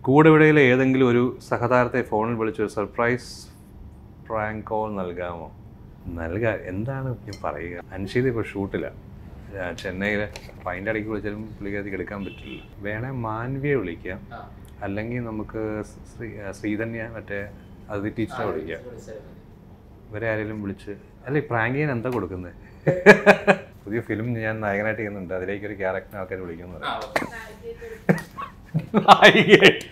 കൂടെവിടയിലെ ഏതെങ്കിലും ഒരു സഹതാരത്തെ ഫോണിൽ വിളിച്ച് ഒരു സർപ്രൈസ് പ്രാങ്ക് കോൾ നൽകാമോ നൽകാൻ എന്താണ് ഞാൻ പറയുക അൻഷീത് ഇപ്പോൾ ഷൂട്ടില്ല ചെന്നൈയിൽ അപ്പം അതിൻ്റെ ഇടയ്ക്ക് വിളിച്ചാലും പുള്ളിക്കാർക്ക് എടുക്കാൻ പറ്റില്ല വേണേൽ മാൻവിയെ വിളിക്കാം അല്ലെങ്കിൽ നമുക്ക് ശ്രീ ശ്രീധന്യ മറ്റേ അതിഥി ടീച്ചറെ വിളിക്കാം ഇവരെ ആരെങ്കിലും വിളിച്ച് അല്ല ഈ പ്രാങ്ക് ചെയ്യാൻ എന്താ കൊടുക്കുന്നത് പുതിയ ഫിലിം ഞാൻ നായകനായിട്ട് ചെയ്യുന്നുണ്ട് അതിലേക്ക് ഒരു ക്യാരക്ടർ ആൾക്കാർ വിളിക്കുന്നത് നായികയായിട്ട്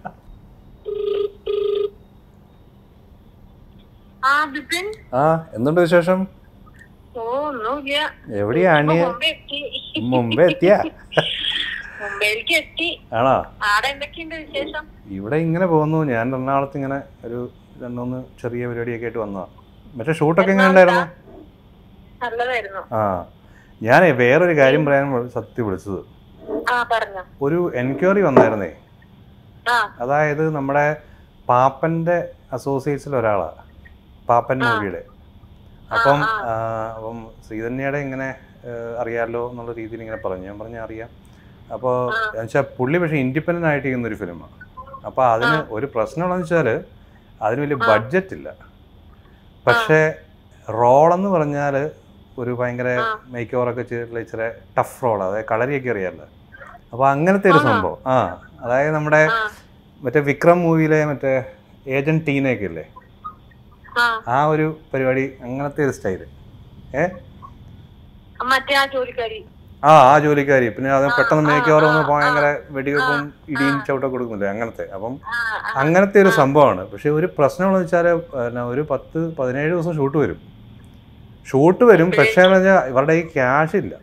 ആ ബിപിൻ ആ എന്തുണ്ട് വിശേഷം ഓ ഒന്നുമില്ല എവിടെയാ ആണിയ മുംബൈ എത്തി മുമ്പേ എത്തിയ മുംബൈയിലേക്ക് എത്തി ആണോ ആടെ എന്തൊക്കെയുണ്ട് വിശേഷം ഇവിടെ ഇങ്ങനെ പോകുന്നു ഞാൻ എറണാകുളത്ത് ഇങ്ങനെ ഒരു രണ്ടുമൂന്ന് ചെറിയ പരിപാടിയൊക്കെ ആയിട്ട് വന്നതാ മറ്റേ ഷൂട്ടൊക്കെ എങ്ങനെ ഉണ്ടായിരുന്നു നല്ലതായിരുന്നു ആ ഞാൻ വേറൊരു കാര്യം പറയാൻ വി- സത്യം വിളിച്ചത് ആ പറഞ്ഞോ ഒരു എൻക്വയറി വന്നായിരുന്നേ ആ അതായത് നമ്മുടെ പാപ്പൻ്റെ അസോസിയേറ്റ്സിൽ ഒരാളാണ് പാപ്പൻ മൂവിയുടെ അപ്പം ആ, അപ്പം ശ്രീധന്യയുടെ ഇങ്ങനെ ആ, അറിയാലോ എന്നുള്ള രീതിയിൽ ഇങ്ങനെ പറഞ്ഞു ഞാൻ പറഞ്ഞ അറിയാം അപ്പോൾ വെച്ചാൽ പുള്ളി പക്ഷേ ഇൻഡിപെൻഡൻ്റ് ആയിട്ട് ചെയ്യുന്ന ഒരു ഫിലിമാണ് അപ്പോൾ അതിന് ഒരു പ്രശ്നമുള്ളതെന്ന് വെച്ചാൽ അതിന് വലിയ ബഡ്ജറ്റ് ഇല്ല പക്ഷേ റോളെന്ന് പറഞ്ഞാൽ ഒരു ഭയങ്കര മേക്ക് ഓവറൊക്കെ ചെയ്തിട്ടുള്ള ഇച്ചിരി ടഫ് റോൾ അതായത് കളരിയൊക്കെ അറിയാമല്ലോ അപ്പോൾ അങ്ങനത്തെ ഒരു സംഭവം ആ അതായത് നമ്മുടെ ആ മറ്റേ വിക്രം മൂവിയിലെ മറ്റേ ഏജന്റ് ടീനയൊക്കെ ഇല്ലേ ആ ആ ഒരു പരിപാടി അങ്ങനത്തെ ഒരു സ്റ്റൈല് ഏ മറ്റേ ആ ജോലിക്കാരി ആ ആ ജോലിക്കാരി പിന്നെ അത് പെട്ടെന്ന് മേക്ക് ഓവർ വന്ന് ഭയങ്കര വെടിവെപ്പും ഇടിയും ചവിട്ടൊക്കെ കൊടുക്കുന്നില്ലേ അങ്ങനത്തെ അപ്പം ആ ആ, അങ്ങനത്തെ ഒരു സംഭവമാണ് പക്ഷെ ഒരു പ്രശ്നമെന്ന് വെച്ചാൽ ഒരു പത്ത് പതിനേഴ് ദിവസം ഷൂട്ട് വരും ഷൂട്ട് വരും പക്ഷേ എന്ന് വെച്ചാൽ ഇവരുടെ ഈ ക്യാഷ് ഇല്ല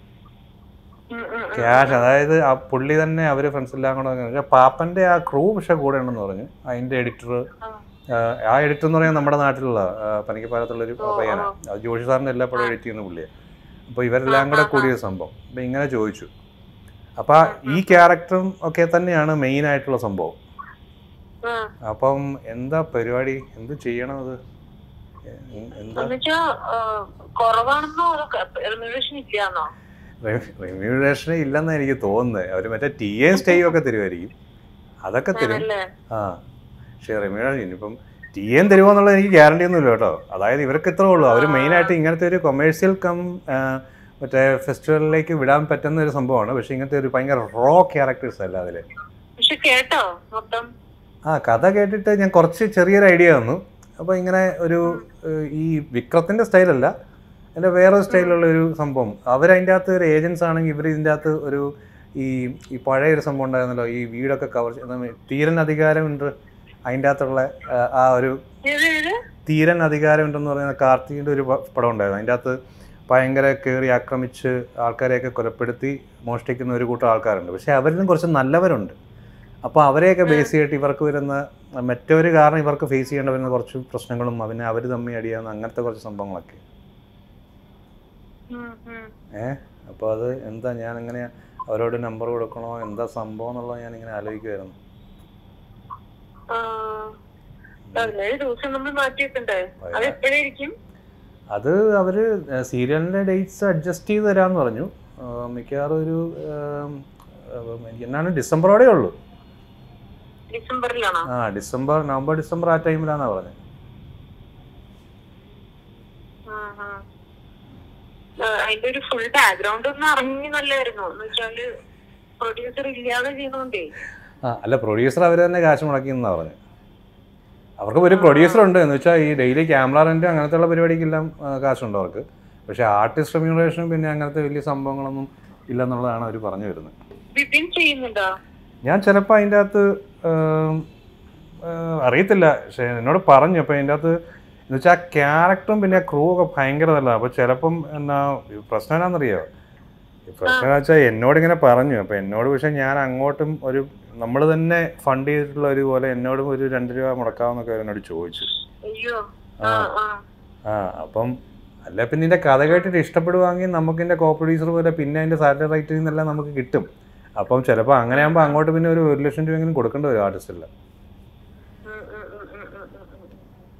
ഉം, ഉം, ഉം. ക്യാഷ് അതായത് ആ പുള്ളി തന്നെ അവർ ഫ്രണ്ട്സ് എല്ലാം കൂടെ വെച്ചാൽ പാപ്പൻ്റെ ആ ക്രൂ പക്ഷെ കൂടെ ഉണ്ടെന്ന് പറഞ്ഞു അതിൻ്റെ എഡിറ്റർ ആ. ആ എഡിറ്റർ എന്ന് പറയുന്നത് നമ്മുടെ നാട്ടിലുള്ള ആ, പനിക്കപ്പാലത്തുള്ളൊരു പയ്യനാണ് അത് ജോഷി സാറിൻ്റെ എല്ലാ പടവും എഡിറ്റ് ചെയ്യുന്ന പുള്ളിയാണ് അപ്പോൾ ഇവരെല്ലാം കൂടെ കൂടിയ സംഭവം അപ്പം ഇങ്ങനെ ചോദിച്ചു അപ്പം ഈ ക്യാരക്ടറും ഒക്കെ തന്നെയാണ് മെയിൻ ആയിട്ടുള്ള സംഭവം ആ. അപ്പം എന്താ പരിപാടി എന്ത് ചെയ്യണം അത് എ- എന്താ എന്നുവെച്ചാ ആ, കുറവാണെന്നോ റെമ്യൂണറേഷൻ ഇല്ലാന്നോ റെമ്യൂണറേഷൻ ഇല്ലെന്നാണ് എനിക്ക് തോന്നുന്നത് അവർ മറ്റേ ടി എ സ്റ്റേയും ഒക്കെ തരുമായിരിക്കും അതൊക്കെ തരും ആണല്ലേ ആ പക്ഷേ റെമ്യൂണറേഷൻ ഇനിയിപ്പം ടി എം തരുമോ എന്നുള്ളത് എനിക്ക് ഗ്യാരണ്ടി ഒന്നുമില്ല കേട്ടോ അതായത് ഇവർക്ക് ഇത്രേ ഉള്ളൂ അവർ മെയിനായിട്ട് ഇങ്ങനത്തെ ഒരു കൊമേഴ്സ്യൽ കം ആ, മറ്റേ ഫെസ്റ്റിവലിലേക്ക് വിടാൻ പറ്റുന്ന ഒരു സംഭവമാണ് പക്ഷേ ഇങ്ങനത്തെ ഒരു ഭയങ്കര റോ ക്യാരക്ടേഴ്സ് അല്ല അതിൽ പക്ഷെ കേട്ടോ മൊത്തം ആ കഥ കേട്ടിട്ട് ഞാൻ കുറച്ച് ചെറിയൊരു ഐഡിയ തന്നു അപ്പോൾ ഇങ്ങനെ ഒരു ഏഹ്, ഈ വിക്രത്തിൻ്റെ സ്റ്റൈലല്ല എൻ്റെ വേറൊരു സ്റ്റൈലുള്ള ഒരു സംഭവം അവരതിൻ്റെ അകത്ത് ഒരു ഏജൻസ് ആണെങ്കിൽ ഇവർ ഇതിൻ്റെ അകത്ത് ഒരു ഈ ഈ പഴയ ഒരു സംഭവം ഉണ്ടായിരുന്നല്ലോ ഈ വീടൊക്കെ കവർ തീരൻ അധികാരമുണ്ട് അതിൻ്റെ അകത്തുള്ള ആ, ആ ഒരു ഏത് ഏത് തീരൻ അധികാരമുണ്ടെന്ന് പറയുന്ന കാർത്തികിൻ്റെ ഒരു പ- പടം ഉണ്ടായിരുന്നു അതിൻ്റെ അകത്ത് ഭയങ്കര കയറി ആക്രമിച്ച് ആൾക്കാരെയൊക്കെ കൊലപ്പെടുത്തി മോഷ്ടിക്കുന്ന ഒരു കൂട്ടം ആൾക്കാരുണ്ട് പക്ഷേ അവരിലും കുറച്ച് നല്ലവരുണ്ട് അപ്പോൾ അവരെയൊക്കെ ബേസ് ചെയ്തിട്ട് ഇവർക്ക് വരുന്ന മറ്റൊരു കാരണം ഇവർക്ക് ഫേസ് ചെയ്യേണ്ടി വരുന്ന കുറച്ച് പ്രശ്നങ്ങളും അവനെ അവർ തമ്മിൽ അടിയാവുന്ന അങ്ങനത്തെ കുറച്ച് സംഭവങ്ങളൊക്കെ ഉം, ഉം. ഏ അപ്പോൾ അത് എന്താ ഞാൻ എങ്ങനെ അവരോട് നമ്പർ കൊടുക്കണോ എന്താ സംഭവം എന്നുള്ളത് ഞാൻ ഇങ്ങനെ ആലോചിക്കുമായിരുന്നു ആ, പതിനേഴ് ദിവസം നമ്മൾ മാറ്റി വെക്കണ്ടേ അത് എപ്പോഴായിരിക്കും അത് അവർ സീരിയലിൻ്റെ ഡേറ്റ്സ് അഡ്ജസ്റ്റ് ചെയ്ത് തരാമെന്ന് പറഞ്ഞു ആ, മിക്കവാറും ഒരു ആം, ആ, എന്നാണ് ഡിസംബറോടെ ഉള്ളൂ ഡിസംബറിലാണോ ആ ഡിസംബർ നവംബർ ഡിസംബർ ആ ടൈമിലാണെന്നാണ് പറഞ്ഞത് ആ, ആ. ആ, അതിന്റെ ഒരു ഫുൾ ബാക്ക്ഗ്രൗണ്ട് ഒന്ന് അറിഞ്ഞു നല്ലായിരുന്നു എന്ന് വെച്ചാല് പ്രൊഡ്യൂസർ ഇല്ലാതെ ചെയ്യുന്നോണ്ടേ ആ അല്ല പ്രൊഡ്യൂസർ അവർ തന്നെ കാശ് മുടക്കിയെന്നാണ് പറഞ്ഞത് അവർക്ക് ഒരു പ്രൊഡ്യൂസർ ഉണ്ട് എന്ന് വെച്ചാൽ ഈ ഡെയിലി ക്യാമറ റെൻറ്റ് അങ്ങനത്തെ ഉള്ള പരിപാടിക്കെല്ലാം ആ, കാശുണ്ട് അവർക്ക് പക്ഷേ ആർട്ടിസ്റ്റ് റെമ്യൂണറേഷനും പിന്നെ അങ്ങനത്തെ വലിയ സംഭവങ്ങളൊന്നും ഇല്ലെന്നുള്ളതാണ് അവർ പറഞ്ഞു വരുന്നത് ബിപിൻ ചെയ്യുന്നുണ്ടോ ഞാൻ ചിലപ്പോൾ അതിൻ്റെ അകത്ത് ആം, ആ, അറിയത്തില്ല പക്ഷേ എന്നോട് പറഞ്ഞു അപ്പോൾ അതിൻ്റെ അകത്ത് എന്ന് വെച്ചാൽ ആ ക്യാരക്ടറും പിന്നെ ആ ക്രൂ ഒക്കെ ഭയങ്കര നല്ലതാണ് അപ്പോൾ ചിലപ്പം എന്നാ പ്രശ്നം എന്നാണെന്നറിയോ ഈ പ്രശ്നം എന്ന് വെച്ചാൽ എന്നോട് ഇങ്ങനെ പറഞ്ഞു അപ്പോൾ എന്നോട് പക്ഷേ ഞാൻ അങ്ങോട്ടും ഒരു നമ്മൾ തന്നെ ഫണ്ട് ചെയ്തിട്ടുള്ള ഒരു പോലെ എന്നോടും ഒരു രണ്ട് രൂപ മുടക്കാമെന്നൊക്കെ എന്നോട് ചോദിച്ചു അയ്യോ ആ ആ ആ അപ്പം അല്ല പിന്നെ ഇതിൻ്റെ കഥ കേട്ടിട്ട് ഇഷ്ടപ്പെടുവാണെങ്കിൽ നമുക്ക് ഇതിൻ്റെ കോ പ്രൊഡ്യൂസർ പോലെ പിന്നെ അതിൻ്റെ സാറ്റലൈറ്റ് റൈറ്റിൽ നിന്നെല്ലാം നമുക്ക് കിട്ടും അപ്പം ചിലപ്പോൾ അങ്ങനെ ആകുമ്പോൾ അങ്ങോട്ട് പിന്നെ ഒരു ഒരു ലക്ഷം രൂപയെങ്കിലും കൊടുക്കേണ്ട വരും ആർട്ടിസ്റ്റില്ല ഉം, ഉം, ഉം, ഉം, ഉം, ഉം, ഉം.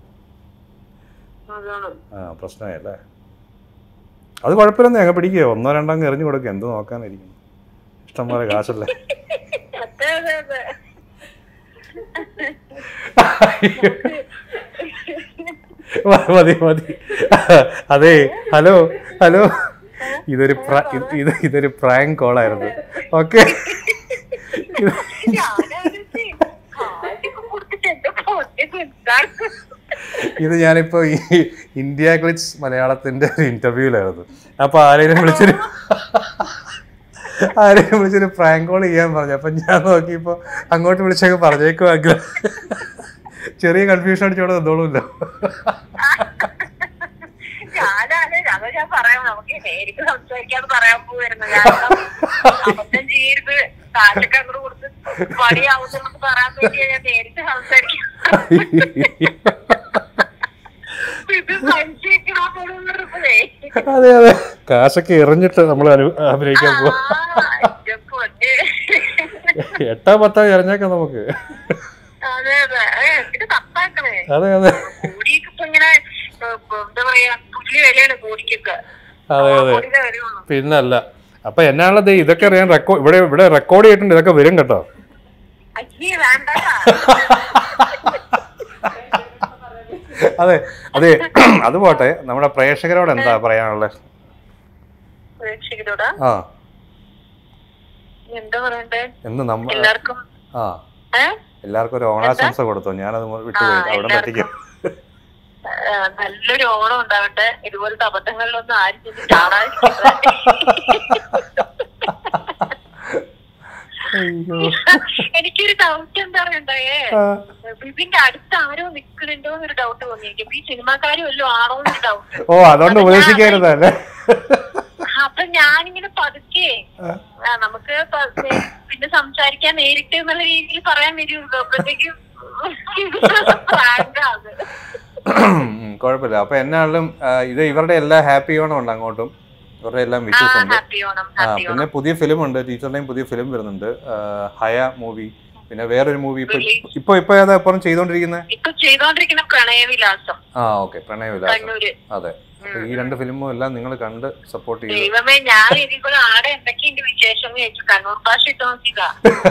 അതാണ് ആ പ്രശ്നമല്ലേ അത് കുഴപ്പമില്ലെന്ന് ഞങ്ങൾ പിടിക്കുക ഒന്നോ രണ്ടോ അങ്ങ് എറിഞ്ഞു കൊടുക്കുക എന്ത് നോക്കാനിരിക്കും ഇഷ്ടംപോലെ കാശല്ലേ അതെ അതെ അതെ മതി മതി അതെ ഹലോ ഹലോ ഇതൊരു പ്ര- ഇത് ഇത് ഇതൊരു പ്രാങ്ക് കോളായിരുന്നു ഓക്കെ ഞാനാലോചിച്ച് കാശൊക്കെ കൊടുത്തിട്ട് എന്റെ പൊന്നെ എന്താണ് ഇത് ഞാനിപ്പോ ഈ ഇന്ത്യ ഗ്ലിറ്റ്സ് മലയാളത്തിന്റെ ഒരു ഇന്റർവ്യൂലായിരുന്നു അപ്പൊ ആരെയും വിളിച്ചൊരു ആരെയും വിളിച്ചൊരു പ്രാങ്ക് കോൾ ചെയ്യാൻ പറഞ്ഞു അപ്പൊ ഞാൻ നോക്കിയപ്പോ അങ്ങോട്ട് വിളിച്ചൊക്കെ പറഞ്ഞേക്കുവാങ്കിൽ ചെറിയ കൺഫ്യൂഷൻ അടിച്ചോടെ നിന്നോളൂല്ലോ ഞാനാണ് അത് ഞാൻ പറയാം നമുക്ക് നേരിട്ട് സംസാരിക്കാന്ന് പറയാൻ പോവായിരുന്നു കാരണം അബദ്ധം ചെയ്യരുത് കാശൊക്കെ അങ്ങോട്ട് കൊടുത്ത് പണിയാവുന്നതെന്ന് പറയാൻ വേണ്ടിയാ ഞാൻ നേരിട്ട് സംസാരിക്കാം ഇത് സംശയിക്കണോന്നേ അതെ അതെ കാശൊക്കെ എറിഞ്ഞിട്ട് നമ്മൾ അഭിനയിക്കാൻ പോവാ എട്ടോ പത്തോ എറിഞ്ഞേക്കാം നമുക്ക് അതെ അതെ ഏ, ഇത് തപ്പാക്കണേ അതെ അതെ കോടിയൊക്കെ ഇപ്പൊ ഇങ്ങനെ ഏ, എന്താ പറയാ പുതിയ വിലയാണ് കോടിക്കൊക്കെ അതെ അതെ കോടിയുടെ വിലയുള്ളൂ പിന്നല്ല അപ്പൊ എന്നാണത് ഇതൊക്കെ അറിയാൻ റെക്കോർഡ് ഇവിടെ ഇവിടെ റെക്കോർഡ് ചെയ്തിട്ടുണ്ട് ഇതൊക്കെ വരും കേട്ടോ അയ്യേ വേണ്ട അതെ അതെ അത് പോട്ടെ നമ്മുടെ പ്രേക്ഷകരോട് എന്താ പറയാനുള്ളത് പ്രേക്ഷകരോടാ ആ എന്താ പറയണ്ടേ എന്ന് നമ്മ എല്ലാവർക്കും ആ ഏ എല്ലാവർക്കും ഒരു ഓണാശംസ കൊടുത്തു ഞാനത് വിട്ടുപോയി ആ, അവിടെ പറ്റിക്കും ഏ, നല്ലൊരു ഓണം ഉണ്ടാവട്ടെ ഇതുപോലത്തെ അബദ്ധങ്ങളിലൊന്നും ആരും ചെന്ന് ചാടാതിരിക്കട്ടെ അയ്യോ എനിക്കൊരു ഡൗട്ട് എന്താ പറയണ്ടേ ആ, ബിബിന്റെ അടുത്ത് ആരോ നിക്കണുണ്ടോ എന്നൊരു ഡൗട്ട് തോന്നിയിരിക്കും ഈ സിനിമാക്കാരും വല്ലതും ആണോ എന്നൊരു ഡൗട്ട് ഓ അതുകൊണ്ട് ഉപദേശിക്കരുതല്ലേ അപ്പൊ ഞാനിങ്ങനെ പതുക്കെ ആ, നമുക്ക് പ- നേ- പിന്നെ സംസാരിക്കാൻ നേരിട്ട് എന്നുള്ള രീതിയിൽ പറയാൻ വരുള്ളൂ അപ്പോഴത്തേക്കും പ്രാങ്ക് ആണ് ഉം, കുഴപ്പമില്ല അപ്പൊ എന്നാണെങ്കിലും ആ, ഇത് ഇവരുടെ എല്ലാ ഹാപ്പി ഓണം ഉണ്ട് അങ്ങോട്ടും ഇവരുടെ എല്ലാം വിഷസ് ഉണ്ട് ഹാപ്പി ഓണം ആ ഹാപ്പി പിന്നെ ഓണം പുതിയ ഫിലിം ഉണ്ട് ടീച്ചറുടെയും പുതിയ ഫിലിം വരുന്നുണ്ട് ആ, ഹയ മൂവി പിന്നെ വേറൊരു മൂവി ഇപ്പൊ ഇപ്പൊ ഇപ്പൊ ഏതാ ഇപ്പം ചെയ്തോണ്ടിരിക്കുന്നത് ഇപ്പൊ ചെയ്തോണ്ടിരിക്കുന്ന പ്രണയവിലാസം ആ ഓക്കെ പ്രണയവിലാസം കണ്ണൂര് അതെ അപ്പൊ ഈ രണ്ട് ഫിലിമും എല്ലാം നിങ്ങൾ കണ്ട് സപ്പോർട്ട് ചെയ്തു ദൈവമേ ഞാൻ ഇതിപ്പോൾ ആടെ എന്തൊക്കെയുണ്ട് വിശേഷം എന്ന് ചോദിച്ചു കണ്ണൂർ ഭാഷ ഇട്ട് നോക്കിയതാ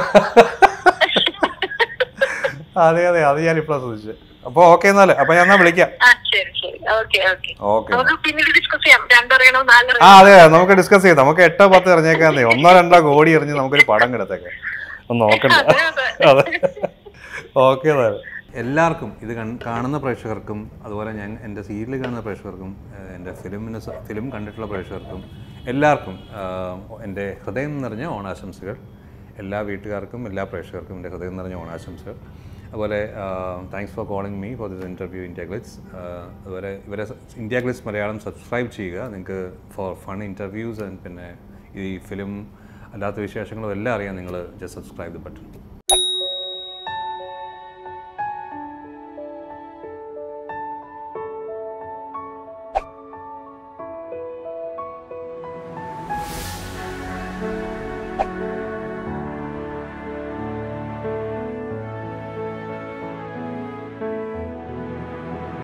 അതെ അതെ അത് ഞാൻ ഇപ്പോഴാണ് ശ്രദ്ധിച്ചത് അപ്പൊ ഓക്കെ എന്നാല് അപ്പൊ ഞാൻ എന്നാ വിളിക്കാം ആ ശരി ശരി ഓക്കെ ഓക്കെ ഓക്കെ നമുക്ക് പിന്നീട് ഡിസ്കസ് ചെയ്യാം രണ്ടറിയണോ ആ നാലറിയണോ അതെ നമുക്ക് ഡിസ്കസ് ചെയ്യാം നമുക്ക് എട്ടോ പത്തോ ഇറങ്ങിയേക്കാന്നേ ഒന്നോ രണ്ടോ കോടി എറിഞ്ഞ് നമുക്കൊരു പടം കിടത്തേക്ക് ഒന്ന് നോക്കണ്ട അതെ അതെ അതെ ഓക്കെ എന്നാല് എല്ലാവർക്കും ഇത് കൺ- കാണുന്ന പ്രേക്ഷകർക്കും അതുപോലെ ഞാൻ എൻ്റെ സീരിയൽ കാണുന്ന പ്രേക്ഷകർക്കും ഏഹ് എൻ്റെ ഫിലിമിന് സ- ഫിലിം കണ്ടിട്ടുള്ള പ്രേക്ഷകർക്കും എല്ലാവർക്കും ആഹ്, എൻ്റെ ഹൃദയം നിറഞ്ഞ ഓണാശംസകൾ എല്ലാ വീട്ടുകാർക്കും എല്ലാ പ്രേക്ഷകർക്കും എൻ്റെ ഹൃദയം നിറഞ്ഞ ഓണാശംസകൾ അതുപോലെ thanks for calling me for this interview India Glitz അതുപോലെ ഇവരെ സ- ഇന്ത്യ ഗ്ലിറ്റ്സ് മലയാളം സബ്സ്ക്രൈബ് ചെയ്യുക നിങ്ങൾക്ക് ഫോർ ഫൺ ഇൻ്റർവ്യൂസ് ആൻഡ് പിന്നെ ഈ ഫിലിം അല്ലാത്ത വിശേഷങ്ങളും എല്ലാം അറിയാൻ നിങ്ങൾ ജസ്റ്റ് സബ്സ്ക്രൈബ് ദ ബട്ടൺ